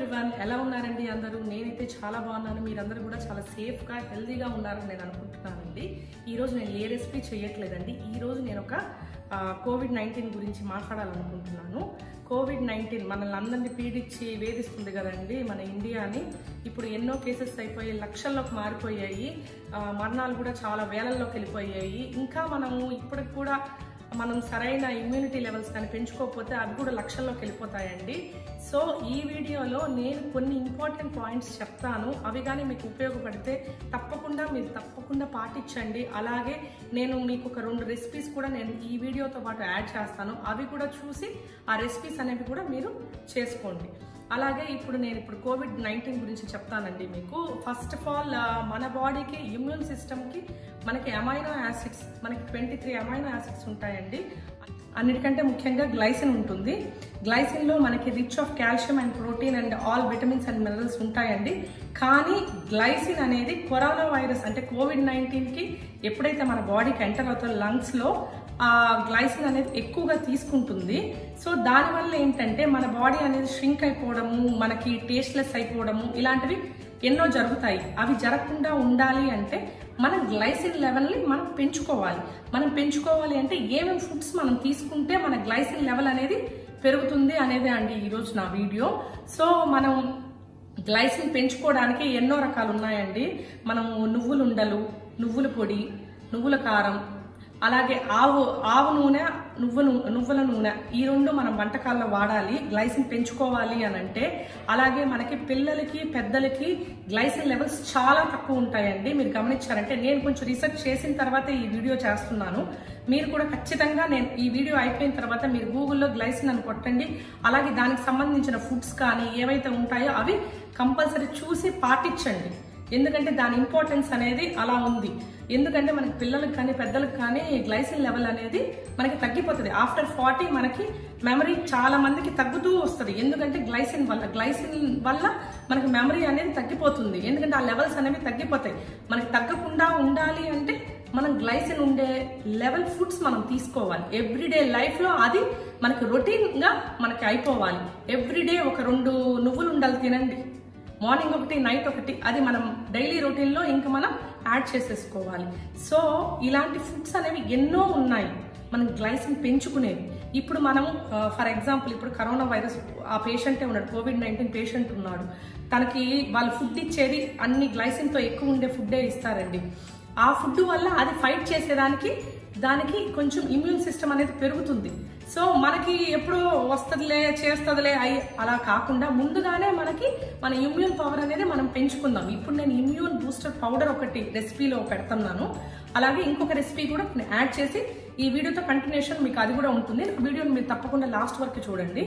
everyone ఎలా ఉన్నారండి అందరూ నేనైతే చాలా బాగున్నాను మీరందరూ కూడా చాలా సేఫ్గా హెల్దీగా ఉన్నారని నేను అనుకుంటున్నానండి ఈరోజు నేను ఏ రెసిపీ చేయట్లేదండి ఈరోజు నేను ఒక కోవిడ్ నైన్టీన్ గురించి మాట్లాడాలనుకుంటున్నాను కోవిడ్ నైన్టీన్ మనల్ని అందరినీ పీడించి వేధిస్తుంది కదండి మన ఇండియాని ఇప్పుడు ఎన్నో కేసెస్ అయిపోయి లక్షల్లోకి మారిపోయాయి ఆ, మరణాలు కూడా చాలా వేలల్లోకి వెళ్ళిపోయాయి ఇంకా మనము ఇప్పటికి కూడా మనం సరైన ఇమ్యూనిటీ లెవెల్స్ కానీ పెంచుకోకపోతే అవి కూడా లక్షల్లోకి వెళ్ళిపోతాయండి సో ఈ వీడియోలో నేను కొన్ని ఇంపార్టెంట్ పాయింట్స్ చెప్తాను అవి కానీ మీకు ఉపయోగపడితే తప్పకుండా మీరు తప్పకుండా పాటించండి అలాగే నేను మీకు ఒక రెండు రెసిపీస్ కూడా నేను ఈ వీడియోతో పాటు యాడ్ చేస్తాను అవి కూడా చూసి ఆ రెసిపీస్ అనేవి కూడా మీరు చేసుకోండి అలాగే ఇప్పుడు నేను ఇప్పుడు కోవిడ్ నైన్టీన్ గురించి చెప్తానండి మీకు ఫస్ట్ ఆఫ్ ఆల్ మన బాడీకి ఇమ్యూన్ సిస్టమ్కి మనకి అమైనో యాసిడ్స్ మనకి ట్వంటీ త్రీ అమైనో యాసిడ్స్ ఉంటాయండి అన్నిటికంటే ముఖ్యంగా గ్లైసిన్ ఉంటుంది గ్లైసిన్లో మనకి rich of calcium and protein and all vitamins and minerals ఉంటాయండి కానీ గ్లైసిన్ అనేది కరోనా వైరస్ అంటే కోవిడ్ నైన్టీన్కి ఎప్పుడైతే మన బాడీకి ఎంటర్ అవుతుందో లంగ్స్లో ఆ గ్లైసిన్ అనేది ఎక్కువగా తీసుకుంటుంది సో దానివల్ల ఏంటంటే మన బాడీ అనేది ష్రింక్ అయిపోవడము మనకి టేస్ట్లెస్ అయిపోవడము ఇలాంటివి ఎన్నో జరుగుతాయి అవి జరగకుండా ఉండాలి అంటే మనం గ్లైసిన్ లెవెల్ని మనం పెంచుకోవాలి మనం పెంచుకోవాలి అంటే ఏమేమి ఫుడ్స్ మనం తీసుకుంటే మన గ్లైసిన్ లెవెల్ అనేది పెరుగుతుంది అనేదే అండి ఈరోజు నా వీడియో సో మనం గ్లైసిన్ పెంచుకోవడానికి ఎన్నో రకాలు ఉన్నాయండి మనము నువ్వులు ఉండలు నువ్వుల పొడి నువ్వుల కారం అలాగే ఆవు ఆవు నూనె నువ్వు నూ- నువ్వుల నూనె ఈ రెండు మనం వంటకాల్లో వాడాలి గ్లైసిన్ పెంచుకోవాలి అని అంటే అలాగే మనకి పిల్లలకి పెద్దలకి గ్లైసిన్ లెవెల్స్ చాలా తక్కువ ఉంటాయండి మీరు గమనించారంటే నేను కొంచెం రీసెర్చ్ చేసిన తర్వాత ఈ వీడియో చేస్తున్నాను మీరు కూడా ఖచ్చితంగా నేను ఈ వీడియో అయిపోయిన తర్వాత మీరు గూగుల్లో గ్లైసిన్ అని కొట్టండి అలాగే దానికి సంబంధించిన ఫుడ్స్ కానీ ఏవైతే ఉంటాయో అవి కంపల్సరీ చూసి పాటించండి ఎందుకంటే దాని ఇంపార్టెన్స్ అనేది అలా ఉంది ఎందుకంటే మనకి పిల్లలకు కానీ పెద్దలకు కానీ గ్లైసిన్ లెవెల్ అనేది మనకి తగ్గిపోతుంది ఆఫ్టర్ ఫార్టీ మనకి మెమరీ చాలా మందికి తగ్గుతూ వస్తుంది ఎందుకంటే గ్లైసిన్ వల్ల గ్లైసిన్ వల్ల మనకి మెమరీ అనేది తగ్గిపోతుంది ఎందుకంటే ఆ లెవెల్స్ అనేవి తగ్గిపోతాయి మనకి తగ్గకుండా ఉండాలి అంటే మనం గ్లైసిన్ ఉండే లెవెల్ ఫుడ్స్ మనం తీసుకోవాలి ఎవ్రీడే లైఫ్లో అది మనకి రొటీన్గా మనకి అయిపోవాలి ఎవ్రీడే ఒక రెండు నువ్వులు ఉండాలి తినండి మార్నింగ్ ఒకటి నైట్ ఒకటి అది మనం డైలీ రొటీన్లో ఇంకా మనం యాడ్ చేసేసుకోవాలి సో ఇలాంటి ఫుడ్స్ అనేవి ఎన్నో ఉన్నాయి మనం గ్లైసిన్ పెంచుకునేవి ఇప్పుడు మనం ఫర్ ఎగ్జాంపుల్ ఇప్పుడు కరోనా వైరస్ ఆ పేషెంటే ఉన్నాడు కోవిడ్ నైన్టీన్ పేషెంట్ ఉన్నాడు తనకి వాళ్ళు ఫుడ్ ఇచ్చేది అన్ని గ్లైసిన్తో ఎక్కువ ఉండే ఫుడ్డే ఇస్తారండి ఆ ఫుడ్ వల్ల అది ఫైట్ చేసేదానికి దానికి కొంచెం ఇమ్యూన్ సిస్టమ్ అనేది పెరుగుతుంది సో మనకి ఎప్పుడు వస్తుందిలే చేస్తుందిలే అయి అలా కాకుండా ముందుగానే మనకి మన ఇమ్యూన్ పవర్ అనేది మనం పెంచుకుందాం ఇప్పుడు నేను ఇమ్యూన్ బూస్టర్ పౌడర్ ఒకటి రెసిపీలో పెడుతున్నాను అలాగే ఇంకొక రెసిపీ కూడా నేను యాడ్ చేసి ఈ వీడియోతో కంటిన్యూషన్ మీకు అది కూడా ఉంటుంది వీడియోని మీరు తప్పకుండా లాస్ట్ వరకు చూడండి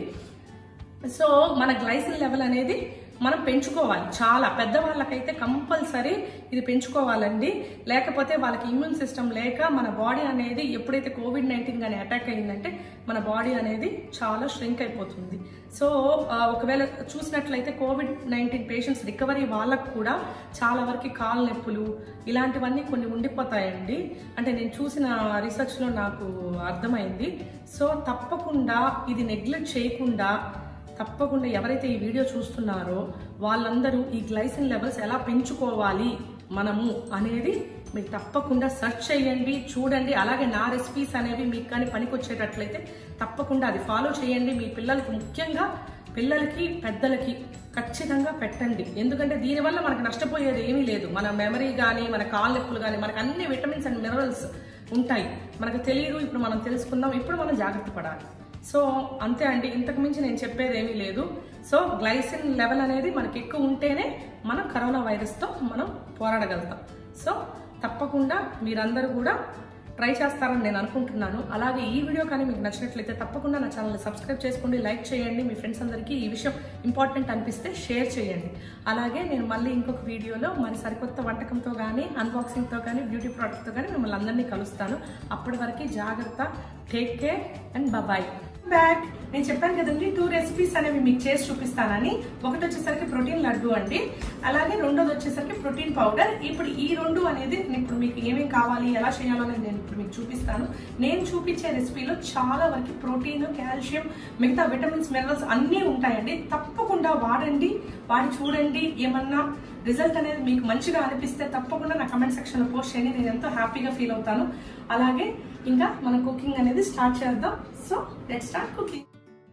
సో మన గ్లైసిన్ లెవెల్ అనేది మనం పెంచుకోవాలి చాలా పెద్దవాళ్ళకైతే కంపల్సరీ ఇది పెంచుకోవాలండి లేకపోతే వాళ్ళకి ఇమ్యూన్ సిస్టమ్ లేక మన బాడీ అనేది ఎప్పుడైతే కోవిడ్ నైన్టీన్ కానీ అటాక్ అయిందంటే మన బాడీ అనేది చాలా ష్రింక్ అయిపోతుంది సో ఆ, ఒకవేళ చూసినట్లయితే కోవిడ్ నైన్టీన్ పేషెంట్స్ రికవరీ వాళ్ళకు కూడా చాలా వరకు కాళ్ళ నొప్పులు ఇలాంటివన్నీ కొన్ని ఉండిపోతాయండి అంటే నేను చూసిన రీసెర్చ్లో నాకు అర్థమైంది సో తప్పకుండా ఇది నెగ్లెక్ట్ చేయకుండా తప్పకుండా ఎవరైతే ఈ వీడియో చూస్తున్నారో వాళ్ళందరూ ఈ గ్లైసిన్ లెవెల్స్ ఎలా పెంచుకోవాలి మనము అనేది మీరు తప్పకుండా సెర్చ్ చేయండి చూడండి అలాగే నా రెసిపీస్ అనేవి మీకు కానీ పనికొచ్చేటట్లయితే తప్పకుండా అది ఫాలో చేయండి మీ పిల్లలకి ముఖ్యంగా పిల్లలకి పెద్దలకి ఖచ్చితంగా పెట్టండి ఎందుకంటే దీనివల్ల మనకు నష్టపోయేది ఏమీ లేదు మన మెమరీ కానీ మన కాళ్ళ నొప్పులు కానీ మనకు అన్ని విటమిన్స్ అండ్ మినరల్స్ ఉంటాయి మనకు తెలియదు ఇప్పుడు మనం తెలుసుకుందాం ఇప్పుడు మనం జాగ్రత్త పడాలి సో అంతే అండి ఇంతకు మించి నేను చెప్పేది ఏమీ లేదు సో గ్లైసిన్ లెవెల్ అనేది మనకి ఎక్కువ ఉంటేనే మనం కరోనా వైరస్తో మనం పోరాడగలుగుతాం సో తప్పకుండా మీరందరూ కూడా ట్రై చేస్తారని నేను అనుకుంటున్నాను అలాగే ఈ వీడియో కానీ మీకు నచ్చినట్లయితే తప్పకుండా నా ఛానల్ని సబ్స్క్రైబ్ చేసుకోండి లైక్ చేయండి మీ ఫ్రెండ్స్ అందరికీ ఈ విషయం ఇంపార్టెంట్ అనిపిస్తే షేర్ చేయండి అలాగే నేను మళ్ళీ ఇంకొక వీడియోలో మరి సరికొత్త వంటకంతో కానీ అన్బాక్సింగ్తో కానీ బ్యూటీ ప్రోడక్ట్తో కానీ మిమ్మల్ని అందరినీ కలుస్తాను అప్పటి వరకు జాగ్రత్త take care and bye back నేను చెప్పాను కదండి టూ రెసిపీస్ అనేవి మీకు చేసి చూపిస్తానని ఒకటి వచ్చేసరికి ప్రోటీన్ లడ్డు అండి అలాగే రెండోది వచ్చేసరికి ప్రోటీన్ పౌడర్ ఇప్పుడు ఈ రెండు అనేది ఇప్పుడు మీకు ఏమేమి కావాలి ఎలా చేయాలో అనేది నేను ఇప్పుడు మీకు చూపిస్తాను నేను చూపించే రెసిపీలో చాలా వరకు ప్రోటీన్ కాల్షియం మిగతా విటమిన్స్ మినరల్స్ అన్నీ ఉంటాయండి తప్పకుండా వాడండి వాడి చూడండి ఏమన్నా రిజల్ట్ అనేది మీకు మంచిగా అనిపిస్తే తప్పకుండా నా కమెంట్ సెక్షన్లో పోస్ట్ చేయండి నేను ఎంతో హ్యాపీగా ఫీల్ అవుతాను అలాగే ఇంకా మన కుకింగ్ అనేది స్టార్ట్ చేద్దాం సో లెట్ స్టార్ట్ కుకింగ్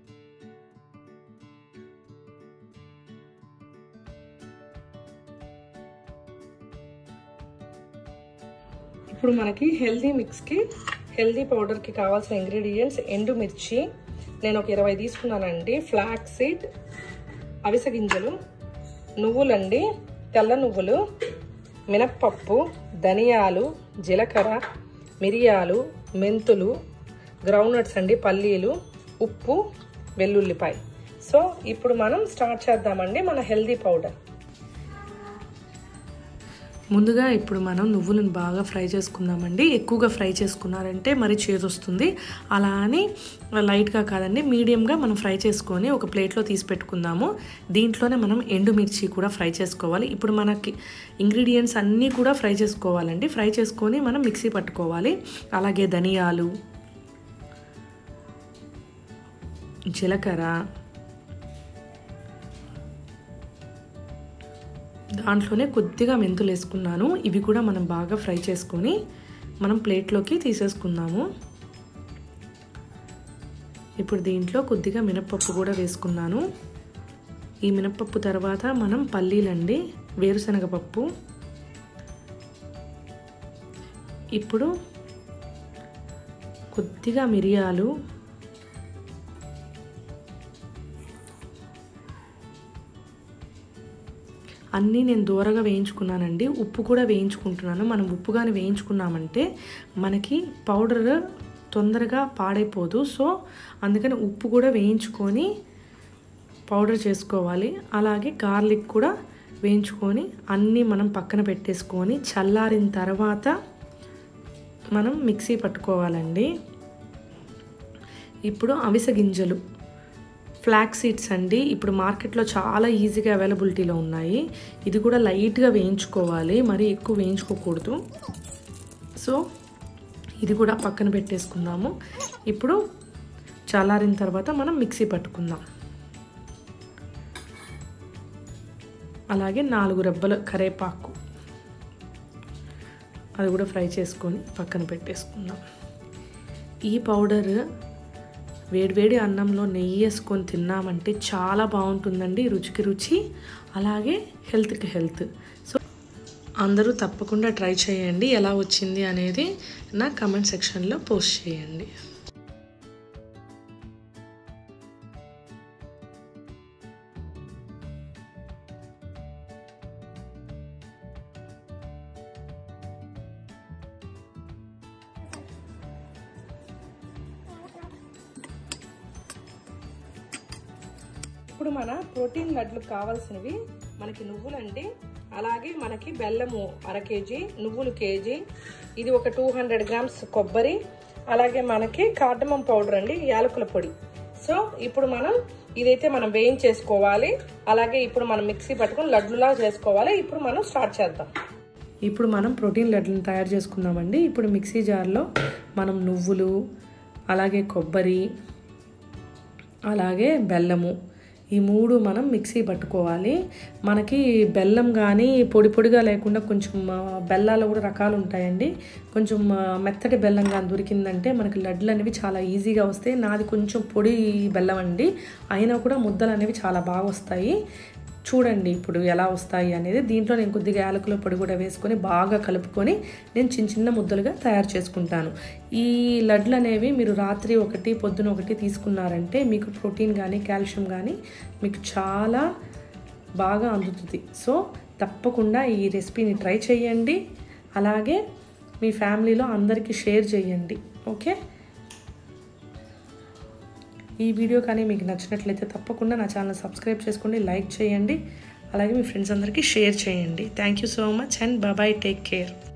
ఇప్పుడు మనకి హెల్దీ మిక్స్కి హెల్దీ పౌడర్కి కావాల్సిన ఇంగ్రీడియంట్స్ ఎండు మిర్చి నేను ఒక ఇరవై తీసుకున్నానండి ఫ్లాక్ సీడ్ అవిసె గింజలు నువ్వులండి తెల్ల నువ్వులు మినప్పప్పు ధనియాలు జీలకర్ర మిరియాలు మెంతులు గ్రౌండ్నట్స్ అండి పల్లీలు ఉప్పు వెల్లుల్లిపాయ సో ఇప్పుడు మనం స్టార్ట్ చేద్దామండి మన హెల్దీ పౌడర్ ముందుగా ఇప్పుడు మనం నువ్వులను బాగా ఫ్రై చేసుకుందామండి ఎక్కువగా ఫ్రై చేసుకున్నారంటే మరి చేదు వస్తుంది అలా అని లైట్గా కాదండి మీడియంగా మనం ఫ్రై చేసుకొని ఒక ప్లేట్లో తీసి పెట్టుకుందాము దీంట్లోనే మనం ఎండుమిర్చి కూడా ఫ్రై చేసుకోవాలి ఇప్పుడు మనకి ఇంగ్రీడియంట్స్ అన్నీ కూడా ఫ్రై చేసుకోవాలండి ఫ్రై చేసుకొని మనం మిక్సీ పట్టుకోవాలి అలాగే ధనియాలు జీలకర్ర దాంట్లోనే కొద్దిగా మెంతులు వేసుకున్నాను ఇవి కూడా మనం బాగా ఫ్రై చేసుకొని మనం ప్లేట్లోకి తీసేసుకుందాము ఇప్పుడు దీంట్లో కొద్దిగా మినప్పప్పు కూడా వేసుకున్నాను ఈ మినప్పప్పు తర్వాత మనం పల్లీలండి వేరుశనగ పప్పు ఇప్పుడు కొద్దిగా మిరియాలు అన్నీ నేను దూరగా వేయించుకున్నానండి ఉప్పు కూడా వేయించుకుంటున్నాను మనం ఉప్పు కానీ వేయించుకున్నామంటే మనకి పౌడర్ తొందరగా పాడైపోదు సో అందుకని ఉప్పు కూడా వేయించుకొని పౌడర్ చేసుకోవాలి అలాగే గార్లిక్ కూడా వేయించుకొని అన్నీ మనం పక్కన పెట్టేసుకొని చల్లారిన తర్వాత మనం మిక్సీ పట్టుకోవాలండి ఇప్పుడు అవిసె గింజలు ఫ్లాక్ సీడ్స్ అండి ఇప్పుడు మార్కెట్లో చాలా ఈజీగా అవైలబిలిటీలో ఉన్నాయి ఇది కూడా లైట్గా వేయించుకోవాలి మరి ఎక్కువ వేయించుకోకూడదు సో ఇది కూడా పక్కన పెట్టేసుకుందాము ఇప్పుడు చల్లారిన తర్వాత మనం మిక్సీ పట్టుకుందాం అలాగే నాలుగు రెబ్బల కరేపాకు అది కూడా ఫ్రై చేసుకొని పక్కన పెట్టేసుకుందాం ఈ పౌడర్ వేడివేడి అన్నంలో నెయ్యి వేసుకొని తిన్నామంటే చాలా బాగుంటుందండి రుచికి రుచి అలాగే హెల్త్కి హెల్త్ సో అందరూ తప్పకుండా ట్రై చేయండి ఎలా వచ్చింది అనేది నా కమెంట్ సెక్షన్లో పోస్ట్ చేయండి ఇప్పుడు మన ప్రోటీన్ లడ్లు కావాల్సినవి మనకి నువ్వులండి అలాగే మనకి బెల్లము అర కేజీ నువ్వులు కేజీ ఇది ఒక టూ హండ్రెడ్ గ్రామ్స్ కొబ్బరి అలాగే మనకి కార్డమం పౌడర్ అండి యాలకుల పొడి సో ఇప్పుడు మనం ఇదైతే మనం వేయించేసుకోవాలి అలాగే ఇప్పుడు మనం మిక్సీ పట్టుకొని లడ్లులా చేసుకోవాలి ఇప్పుడు మనం స్టార్ట్ చేద్దాం ఇప్పుడు మనం ప్రోటీన్ లడ్లను తయారు చేసుకుందామండి ఇప్పుడు మిక్సీ జార్లో మనం నువ్వులు అలాగే కొబ్బరి అలాగే బెల్లము ఈ మూడు మనం మిక్సీ పట్టుకోవాలి మనకి బెల్లం కానీ పొడి పొడిగా లేకుండా కొంచెం బెల్లాలు కూడా రకాలు ఉంటాయండి కొంచెం మెత్తటి బెల్లం కానీ దొరికిందంటే మనకి లడ్లు అనేవి చాలా ఈజీగా వస్తాయి నాది కొంచెం పొడి బెల్లం అండి అయినా కూడా ముద్దలు అనేవి చాలా బాగా వస్తాయి చూడండి ఇప్పుడు ఎలా వస్తాయి అనేది దీంట్లో నేను కొద్దిగా యాలకుల పొడి కూడా వేసుకొని బాగా కలుపుకొని నేను చిన్న చిన్న ముద్దలుగా తయారు చేసుకుంటాను ఈ లడ్లు అనేవి మీరు రాత్రి ఒకటి పొద్దున ఒకటి తీసుకున్నారంటే మీకు ప్రోటీన్ కానీ కాల్షియం కానీ మీకు చాలా బాగా అందుతుంది సో తప్పకుండా ఈ రెసిపీని ట్రై చేయండి అలాగే మీ ఫ్యామిలీలో అందరికీ షేర్ చేయండి ఓకే ఈ వీడియో కానీ మీకు నచ్చినట్లయితే తప్పకుండా నా ఛానల్ సబ్స్క్రైబ్ చేసుకోండి లైక్ చేయండి అలాగే మీ ఫ్రెండ్స్ అందరికీ షేర్ చేయండి thank you so much and bye take care